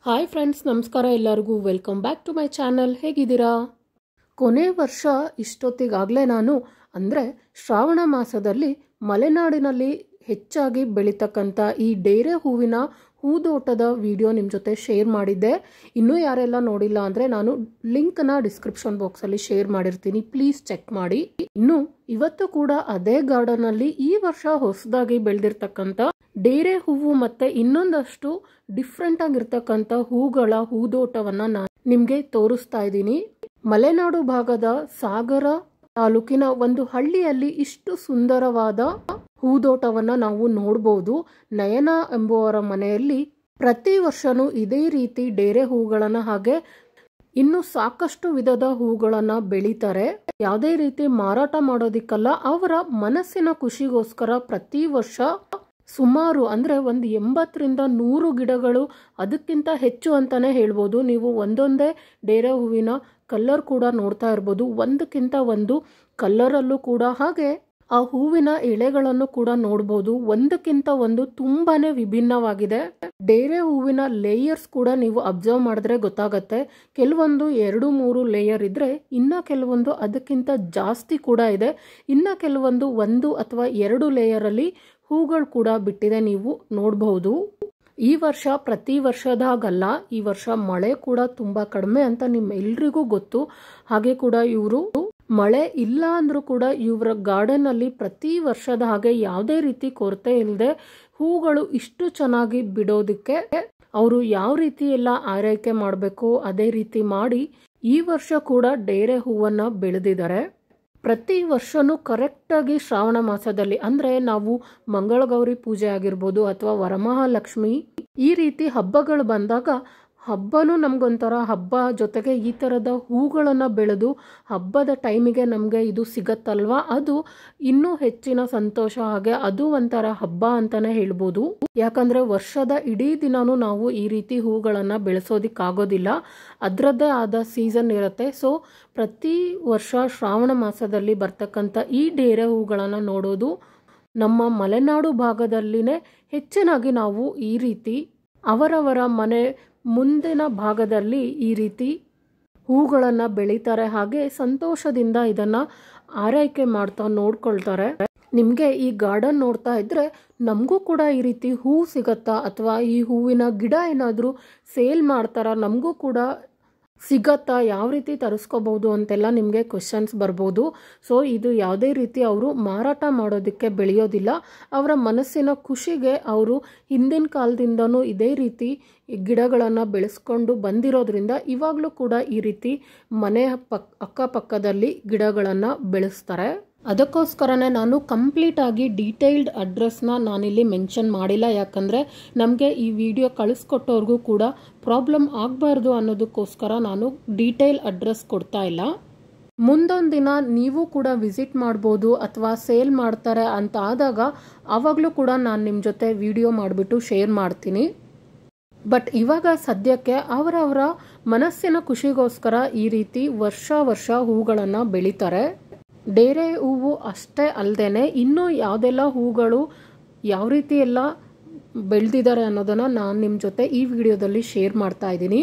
hi friends ನಮಸ್ಕಾರ ಎಲ್ಲರಿಗೂ welcome back to my channel ಹೇಗಿದ್ದೀರಾ ಕೊನೆ ವರ್ಷ ಇಷ್ಟೊತ್ತಿಗಾಗಲೇ ನಾನು ಅಂದರೆ ಶ್ರಾವಣ ಮಾಸದಲ್ಲಿ ಮಲೆನಾಡಿನಲ್ಲಿ ಹೆಚ್ಚಾಗಿ ಬೆಳೀತಕ್ಕಂಥ ಈ ಡೇರೆ ಹೂವಿನ ಹೂದೋಟದ ವಿಡಿಯೋ ನಿಮ್ಮ ಜೊತೆ ಶೇರ್ ಮಾಡಿದ್ದೆ ಇನ್ನೂ ಯಾರೆಲ್ಲ ನೋಡಿಲ್ಲ ಅಂದರೆ ನಾನು ಲಿಂಕ್ನ ಡಿಸ್ಕ್ರಿಪ್ಷನ್ ಬಾಕ್ಸಲ್ಲಿ ಶೇರ್ ಮಾಡಿರ್ತೀನಿ ಪ್ಲೀಸ್ ಚೆಕ್ ಮಾಡಿ ಇನ್ನು ಇವತ್ತು ಕೂಡ ಅದೇ ಗಾರ್ಡನಲ್ಲಿ ಈ ವರ್ಷ ಹೊಸದಾಗಿ ಬೆಳೆದಿರ್ತಕ್ಕಂಥ ಡೇರೆ ಹೂವು ಮತ್ತೆ ಇನ್ನೊಂದಷ್ಟು ಡಿಫ್ರೆಂಟ್ ಆಗಿರ್ತಕ್ಕಂಥ ಹೂಗಳ ಹೂದೋಟವನ್ನ ನಾನು ನಿಮ್ಗೆ ತೋರಿಸ್ತಾ ಇದ್ದೀನಿ ಮಲೆನಾಡು ಭಾಗದ ಸಾಗರ ತಾಲೂಕಿನ ಒಂದು ಹಳ್ಳಿಯಲ್ಲಿ ಇಷ್ಟು ಸುಂದರವಾದ ಹೂದೋಟವನ್ನ ನಾವು ನೋಡಬಹುದು ನಯನ ಎಂಬುವರ ಮನೆಯಲ್ಲಿ ಪ್ರತಿ ವರ್ಷನೂ ಇದೇ ರೀತಿ ಡೇರೆ ಹೂಗಳನ್ನ ಹಾಗೆ ಇನ್ನು ಸಾಕಷ್ಟು ವಿಧದ ಹೂಗಳನ್ನ ಬೆಳೀತಾರೆ ಯಾವುದೇ ರೀತಿ ಮಾರಾಟ ಮಾಡೋದಿಕ್ಕಲ್ಲ ಅವರ ಮನಸ್ಸಿನ ಖುಷಿಗೋಸ್ಕರ ಪ್ರತಿ ವರ್ಷ ಸುಮಾರು ಅಂದ್ರೆ ಒಂದು ಎಂಬತ್ತರಿಂದ ನೂರು ಗಿಡಗಳು ಅದಕ್ಕಿಂತ ಹೆಚ್ಚು ಅಂತಾನೆ ಹೇಳ್ಬೋದು ನೀವು ಒಂದೊಂದೇ ಡೇರೆ ಹೂವಿನ ಕಲ್ಲರ್ ಕೂಡ ನೋಡ್ತಾ ಇರ್ಬೋದು ಒಂದಕ್ಕಿಂತ ಒಂದು ಕಲ್ಲರಲ್ಲೂ ಕೂಡ ಹಾಗೆ ಆ ಹೂವಿನ ಎಳೆಗಳನ್ನು ಕೂಡ ನೋಡ್ಬೋದು ಒಂದಕ್ಕಿಂತ ಒಂದು ತುಂಬಾನೇ ವಿಭಿನ್ನವಾಗಿದೆ ಡೇರೆ ಹೂವಿನ ಲೇಯರ್ಸ್ ಕೂಡ ನೀವು ಅಬ್ಸರ್ವ್ ಮಾಡಿದ್ರೆ ಗೊತ್ತಾಗತ್ತೆ ಕೆಲವೊಂದು ಎರಡು ಮೂರು ಲೇಯರ್ ಇದ್ರೆ ಇನ್ನ ಕೆಲವೊಂದು ಅದಕ್ಕಿಂತ ಜಾಸ್ತಿ ಕೂಡ ಇದೆ ಇನ್ನ ಕೆಲವೊಂದು ಒಂದು ಅಥವಾ ಎರಡು ಲೇಯರ್ ಅಲ್ಲಿ ಹೂಗಳು ಕೂಡ ಬಿಟ್ಟಿದೆ ನೀವು ನೋಡಬಹುದು ಈ ವರ್ಷ ಪ್ರತಿ ವರ್ಷದಾಗಲ್ಲ ಈ ವರ್ಷ ಮಳೆ ಕೂಡ ತುಂಬಾ ಕಡಿಮೆ ಅಂತ ನಿಮ್ಮೆಲ್ರಿಗೂ ಗೊತ್ತು ಹಾಗೆ ಕೂಡ ಇವರು ಮಳೆ ಇಲ್ಲ ಅಂದ್ರೂ ಕೂಡ ಇವರ ಗಾರ್ಡನ್ ಅಲ್ಲಿ ಪ್ರತಿ ವರ್ಷದ ಹಾಗೆ ಯಾವುದೇ ರೀತಿ ಕೊರತೆ ಇಲ್ಲದೆ ಹೂಗಳು ಇಷ್ಟು ಚೆನ್ನಾಗಿ ಬಿಡೋದಕ್ಕೆ ಅವರು ಯಾವ ರೀತಿ ಎಲ್ಲ ಆರೈಕೆ ಮಾಡಬೇಕು ಅದೇ ರೀತಿ ಮಾಡಿ ಈ ವರ್ಷ ಕೂಡ ಡೇರೆ ಹೂವನ್ನ ಬೆಳೆದಿದ್ದಾರೆ ಪ್ರತಿ ವರ್ಷನೂ ಕರೆಕ್ಟಾಗಿ ಶ್ರಾವಣ ಮಾಸದಲ್ಲಿ ಅಂದರೆ ನಾವು ಮಂಗಳಗೌರಿ ಪೂಜೆ ಆಗಿರ್ಬೋದು ಅಥವಾ ವರಮಹಾಲಕ್ಷ್ಮಿ ಈ ರೀತಿ ಹಬ್ಬಗಳು ಬಂದಾಗ ಹಬ್ಬನೂ ನಮಗೊಂಥರ ಹಬ್ಬ ಜೊತೆಗೆ ಈ ಥರದ ಹೂಗಳನ್ನು ಬೆಳೆದು ಹಬ್ಬದ ಟೈಮಿಗೆ ನಮಗೆ ಇದು ಸಿಗತ್ತಲ್ವಾ ಅದು ಇನ್ನೂ ಹೆಚ್ಚಿನ ಸಂತೋಷ ಹಾಗೆ ಅದು ಒಂಥರ ಹಬ್ಬ ಅಂತಲೇ ಹೇಳ್ಬೋದು ಯಾಕಂದರೆ ವರ್ಷದ ಇಡೀ ದಿನಾನೂ ನಾವು ಈ ರೀತಿ ಹೂಗಳನ್ನು ಬೆಳೆಸೋದಿಕ್ಕಾಗೋದಿಲ್ಲ ಅದರದ್ದೇ ಆದ ಸೀಸನ್ ಇರುತ್ತೆ ಸೊ ಪ್ರತಿ ವರ್ಷ ಶ್ರಾವಣ ಮಾಸದಲ್ಲಿ ಬರ್ತಕ್ಕಂಥ ಈ ಡೇರೆ ಹೂಗಳನ್ನು ನೋಡೋದು ನಮ್ಮ ಮಲೆನಾಡು ಭಾಗದಲ್ಲಿನೇ ಹೆಚ್ಚಿನಾಗಿ ನಾವು ಈ ರೀತಿ ಅವರವರ ಮನೆ ಮುಂದಿನ ಭಾಗದಲ್ಲಿ ಈ ರೀತಿ ಹೂಗಳನ್ನು ಬೆಳೀತಾರೆ ಹಾಗೆ ಸಂತೋಷದಿಂದ ಇದನ್ನು ಆರೈಕೆ ಮಾಡ್ತಾ ನೋಡ್ಕೊಳ್ತಾರೆ ನಿಮಗೆ ಈ ಗಾರ್ಡನ್ ನೋಡ್ತಾ ಇದ್ರೆ ನಮಗೂ ಕೂಡ ಈ ರೀತಿ ಹೂ ಸಿಗತ್ತಾ ಅಥವಾ ಈ ಹೂವಿನ ಗಿಡ ಏನಾದರೂ ಸೇಲ್ ಮಾಡ್ತಾರಾ ನಮಗೂ ಕೂಡ ಸಿಗತ್ತಾ ಯಾವ ರೀತಿ ತರಿಸ್ಕೋಬಹುದು ಅಂತೆಲ್ಲ ನಿಮಗೆ ಕ್ವೆಶನ್ಸ್ ಬರ್ಬೋದು ಸೊ ಇದು ಯಾವುದೇ ರೀತಿ ಅವರು ಮಾರಾಟ ಮಾಡೋದಕ್ಕೆ ಬೆಳೆಯೋದಿಲ್ಲ ಅವರ ಮನಸ್ಸಿನ ಖುಷಿಗೆ ಅವರು ಹಿಂದಿನ ಕಾಲದಿಂದನೂ ಇದೇ ರೀತಿ ಗಿಡಗಳನ್ನು ಬೆಳೆಸ್ಕೊಂಡು ಬಂದಿರೋದ್ರಿಂದ ಇವಾಗಲೂ ಕೂಡ ಈ ರೀತಿ ಮನೆ ಪಕ್ ಅಕ್ಕಪಕ್ಕದಲ್ಲಿ ಗಿಡಗಳನ್ನು ಬೆಳೆಸ್ತಾರೆ ಅದಕ್ಕೋಸ್ಕರನೇ ನಾನು ಕಂಪ್ಲೀಟ್ ಆಗಿ ಡೀಟೇಲ್ಡ್ ಅಡ್ರೆಸ್ನ ನಾನಿಲ್ಲಿ ಮೆನ್ಷನ್ ಮಾಡಿಲ್ಲ ಯಾಕಂದರೆ ನಮಗೆ ಈ ವಿಡಿಯೋ ಕಳಿಸ್ಕೊಟ್ಟವ್ರಿಗೂ ಕೂಡ ಪ್ರಾಬ್ಲಮ್ ಆಗಬಾರ್ದು ಅನ್ನೋದಕ್ಕೋಸ್ಕರ ನಾನು ಡೀಟೇಲ್ ಅಡ್ರೆಸ್ ಕೊಡ್ತಾ ಇಲ್ಲ ಮುಂದೊಂದು ದಿನ ನೀವು ಕೂಡ ವಿಸಿಟ್ ಮಾಡ್ಬೋದು ಅಥವಾ ಸೇಲ್ ಮಾಡ್ತಾರೆ ಅಂತ ಆದಾಗ ಆವಾಗಲೂ ಕೂಡ ನಾನು ನಿಮ್ಮ ಜೊತೆ ವಿಡಿಯೋ ಮಾಡಿಬಿಟ್ಟು ಶೇರ್ ಮಾಡ್ತೀನಿ ಬಟ್ ಇವಾಗ ಸದ್ಯಕ್ಕೆ ಅವರವರ ಮನಸ್ಸಿನ ಖುಷಿಗೋಸ್ಕರ ಈ ರೀತಿ ವರ್ಷ ವರ್ಷ ಹೂಗಳನ್ನು ಬೆಳೀತಾರೆ ಡೇರೆ ಹೂವು ಅಷ್ಟೇ ಅಲ್ಲದೆ ಇನ್ನೂ ಯಾವುದೆಲ್ಲ ಹೂಗಳು ಯಾವ ರೀತಿ ಎಲ್ಲ ಬೆಳೆದಿದ್ದಾರೆ ಅನ್ನೋದನ್ನು ನಾನು ನಿಮ್ಮ ಜೊತೆ ಈ ವಿಡಿಯೋದಲ್ಲಿ ಶೇರ್ ಮಾಡ್ತಾ ಇದ್ದೀನಿ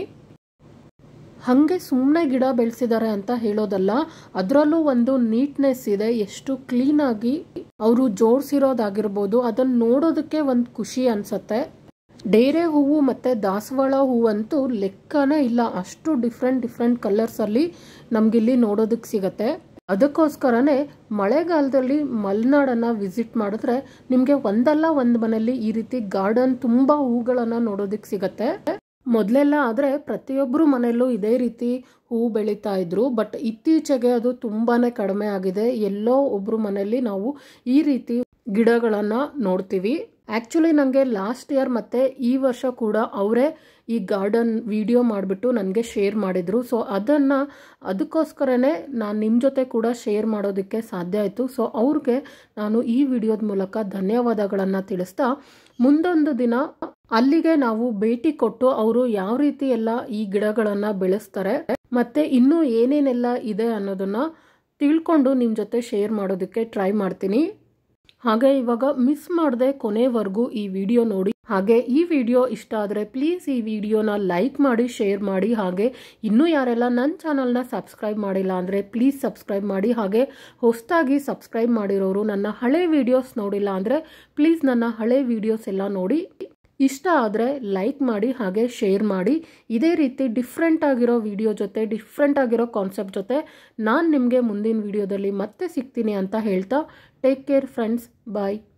ಹಾಗೆ ಸುಮ್ಮನೆ ಗಿಡ ಬೆಳೆಸಿದ್ದಾರೆ ಅಂತ ಹೇಳೋದಲ್ಲ ಅದರಲ್ಲೂ ಒಂದು ನೀಟ್ನೆಸ್ ಇದೆ ಎಷ್ಟು ಕ್ಲೀನಾಗಿ ಅವರು ಜೋಡಿಸಿರೋದಾಗಿರ್ಬೋದು ಅದನ್ನು ನೋಡೋದಕ್ಕೆ ಒಂದು ಖುಷಿ ಅನಿಸುತ್ತೆ ಡೇರೆ ಹೂವು ಮತ್ತು ದಾಸವಾಳ ಹೂವಂತೂ ಲೆಕ್ಕನೇ ಇಲ್ಲ ಅಷ್ಟು ಡಿಫ್ರೆಂಟ್ ಡಿಫ್ರೆಂಟ್ ಕಲರ್ಸಲ್ಲಿ ನಮಗಿಲ್ಲಿ ನೋಡೋದಕ್ಕೆ ಸಿಗತ್ತೆ ಅದಕ್ಕೋಸ್ಕರನೇ ಮಳೆಗಾಲದಲ್ಲಿ ಮಲೆನಾಡನ್ನು ವಿಸಿಟ್ ಮಾಡಿದ್ರೆ ನಿಮಗೆ ಒಂದಲ್ಲ ಒಂದು ಮನೆಯಲ್ಲಿ ಈ ರೀತಿ ಗಾರ್ಡನ್ ತುಂಬ ಹೂಗಳನ್ನು ನೋಡೋದಕ್ಕೆ ಸಿಗತ್ತೆ ಮೊದಲೆಲ್ಲ ಆದರೆ ಪ್ರತಿಯೊಬ್ಬರು ಮನೆಯಲ್ಲೂ ಇದೇ ರೀತಿ ಹೂ ಬೆಳೀತಾ ಇದ್ರು ಬಟ್ ಇತ್ತೀಚೆಗೆ ಅದು ತುಂಬಾನೇ ಕಡಿಮೆ ಆಗಿದೆ ಎಲ್ಲೋ ಒಬ್ರು ಮನೆಯಲ್ಲಿ ನಾವು ಈ ರೀತಿ ಗಿಡಗಳನ್ನು ನೋಡ್ತೀವಿ ಆ್ಯಕ್ಚುಲಿ ನನಗೆ ಲಾಸ್ಟ್ ಇಯರ್ ಮತ್ತು ಈ ವರ್ಷ ಕೂಡ ಅವರೇ ಈ ಗಾರ್ಡನ್ ವಿಡಿಯೋ ಮಾಡಿಬಿಟ್ಟು ನನಗೆ ಶೇರ್ ಮಾಡಿದರು ಸೊ ಅದನ್ನು ಅದಕ್ಕೋಸ್ಕರನೇ ನಾನು ನಿಮ್ಮ ಜೊತೆ ಕೂಡ ಶೇರ್ ಮಾಡೋದಕ್ಕೆ ಸಾಧ್ಯ ಆಯಿತು ಸೊ ಅವ್ರಿಗೆ ನಾನು ಈ ವಿಡಿಯೋದ ಮೂಲಕ ಧನ್ಯವಾದಗಳನ್ನು ತಿಳಿಸ್ತಾ ಮುಂದೊಂದು ದಿನ ಅಲ್ಲಿಗೆ ನಾವು ಭೇಟಿ ಕೊಟ್ಟು ಅವರು ಯಾವ ರೀತಿ ಎಲ್ಲ ಈ ಗಿಡಗಳನ್ನು ಬೆಳೆಸ್ತಾರೆ ಮತ್ತೆ ಇನ್ನೂ ಏನೇನೆಲ್ಲ ಇದೆ ಅನ್ನೋದನ್ನ ತಿಳ್ಕೊಂಡು ನಿಮ್ಮ ಜೊತೆ ಶೇರ್ ಮಾಡೋದಕ್ಕೆ ಟ್ರೈ ಮಾಡ್ತೀನಿ ಹಾಗೆ ಇವಾಗ ಮಿಸ್ ಮಾಡದೆ ಕೊನೆವರೆಗೂ ಈ ವಿಡಿಯೋ ನೋಡಿ ಹಾಗೆ ಈ ವಿಡಿಯೋ ಇಷ್ಟ ಆದರೆ ಪ್ಲೀಸ್ ಈ ವಿಡಿಯೋನ ಲೈಕ್ ಮಾಡಿ ಶೇರ್ ಮಾಡಿ ಹಾಗೆ ಇನ್ನೂ ಯಾರೆಲ್ಲ ನನ್ನ ಚಾನಲ್ನ ಸಬ್ಸ್ಕ್ರೈಬ್ ಮಾಡಿಲ್ಲ ಅಂದರೆ ಪ್ಲೀಸ್ ಸಬ್ಸ್ಕ್ರೈಬ್ ಮಾಡಿ ಹಾಗೆ ಹೊಸದಾಗಿ ಸಬ್ಸ್ಕ್ರೈಬ್ ಮಾಡಿರೋರು ನನ್ನ ಹಳೆ ವಿಡಿಯೋಸ್ ನೋಡಿಲ್ಲ ಅಂದರೆ ಪ್ಲೀಸ್ ನನ್ನ ಹಳೆ ವಿಡಿಯೋಸ್ ಎಲ್ಲ ನೋಡಿ ಇಷ್ಟ ಆದರೆ ಲೈಕ್ ಮಾಡಿ ಹಾಗೆ ಶೇರ್ ಮಾಡಿ ಇದೇ ರೀತಿ ಡಿಫ್ರೆಂಟ್ ಆಗಿರೋ ವಿಡಿಯೋ ಜೊತೆ ಡಿಫ್ರೆಂಟ್ ಆಗಿರೋ ಕಾನ್ಸೆಪ್ಟ್ ಜೊತೆ ನಾನು ನಿಮಗೆ ಮುಂದಿನ ವಿಡಿಯೋದಲ್ಲಿ ಮತ್ತೆ ಸಿಗ್ತೀನಿ ಅಂತ ಹೇಳ್ತಾ ಟೇಕ್ ಕೇರ್ ಫ್ರೆಂಡ್ಸ್ ಬಾಯ್